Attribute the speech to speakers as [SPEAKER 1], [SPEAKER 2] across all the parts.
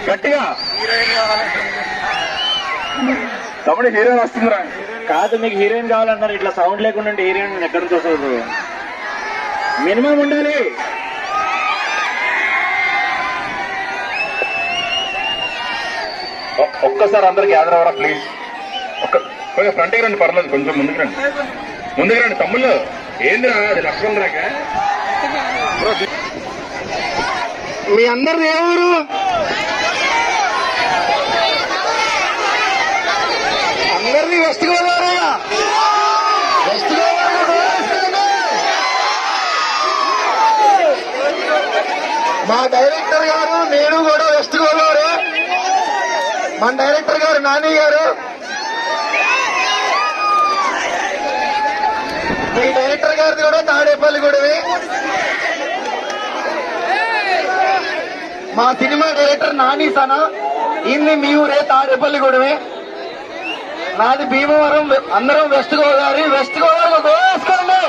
[SPEAKER 1] గట్టిగా తమ్ముడు హీరోయిన్ వస్తుందిరా
[SPEAKER 2] కాదు మీకు హీరోయిన్ కావాలన్నారు ఇట్లా సౌండ్ లేకుండా ఉంటే హీరోయిన్ ఎక్కడి నుంచి వస్తుంది మినిమం ఉండాలి
[SPEAKER 1] ఒ- ఒక్కసారి అందరు గ్యాదర్ అవ్వరా ప్లీజ్ ఒక్క కొంచెం ఫ్రంట్కి రండి పర్లేదు కొంచెం ముందుకు రండి ముందుకు రండి తమ్ముళ్ళు ఏందిరా అది లక్ష్మణ్ రాక
[SPEAKER 3] మీ అందరిది ఏ ఊరు అందరిది వెస్ట్ గోదావరి వెస్ట్ గోదావరి గోదావరి. మా డైరెక్టర్ గారు నేను కూడా వెస్ట్ గోదావరి మన డైరెక్టర్ గారు నాని గారు మీ డైరెక్టర్ గారిది కూడా తాడేపల్లి గూడవి మా సినిమా డైరెక్టర్ నాని సనా ఇన్ని మీ ఊరే తాడేపల్లి గూడవి నాది భీమవరం అందరం వెస్ట్ గోదావరి వెస్ట్ గోదావరి గోవేసుకోండి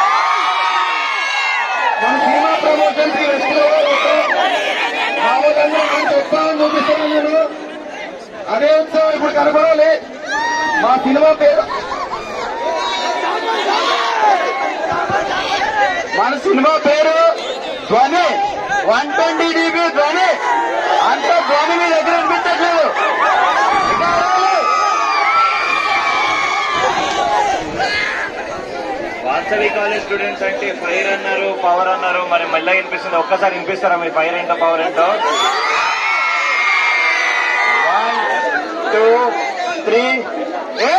[SPEAKER 3] మన సినిమా ప్రమోషన్ కి వెస్ట్ గోదావరి వస్తాం. మా ఊళ్ళందరూ మంచి ఉత్సాహం చూపిస్తున్నాం నేను అదే ఉత్సవం ఇప్పుడు కనబడాలి మా సినిమా పేరు మన సినిమా పేరు ధ్వని వన్ ట్వంటీ డీబీ ధ్వని అంత ధ్వని మీ దగ్గర వినిపించట్లేదు ఇంకా రావాలి.
[SPEAKER 2] వాసవి కాలేజ్ స్టూడెంట్స్ అంటే ఫైర్ అన్నారు పవర్ అన్నారు మరి మళ్ళీ వినిపిస్తుంది ఒక్కసారి వినిపిస్తారా మీ ఫైర్ ఏంటో పవర్ ఏంటో
[SPEAKER 3] వన్ టూ త్రీ ఏ!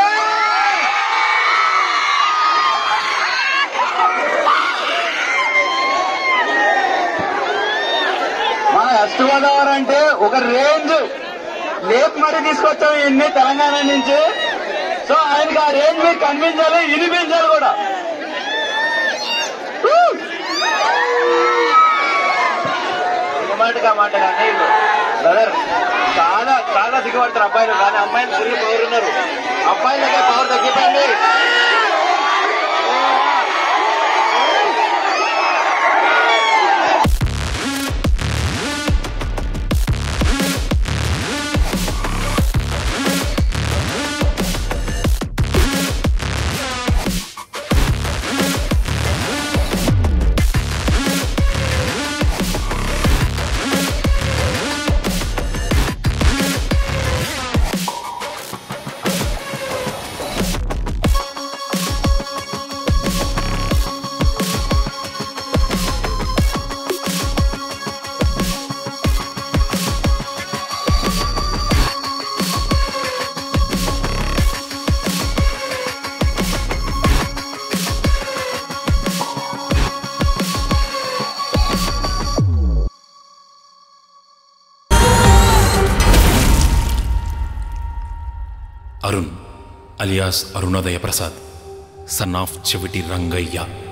[SPEAKER 3] మన వెస్ట్ గోదావరి అంటే ఒక రేంజ్ లేపు మరి తీసుకొచ్చాం ఇన్ని తెలంగాణ నుంచి సో ఆయనకి ఆ రేంజ్ మీరు కనిపించాలి వినిపించాలి కూడా Woo!
[SPEAKER 2] ఈ మాటగా మాట కానీ బ్రదర్ చాలా చాలా దిగుబడతారు అబ్బాయిలు కానీ అమ్మాయిలు ఫుల్ పవర్ ఉన్నారు
[SPEAKER 3] అబ్బాయిలకే పవర్ తగ్గిపోయింది
[SPEAKER 4] అరుణ్ అలియాస్ అరుణోదయ ప్రసాద్ సన్ ఆఫ్ చెవిటి రంగయ్య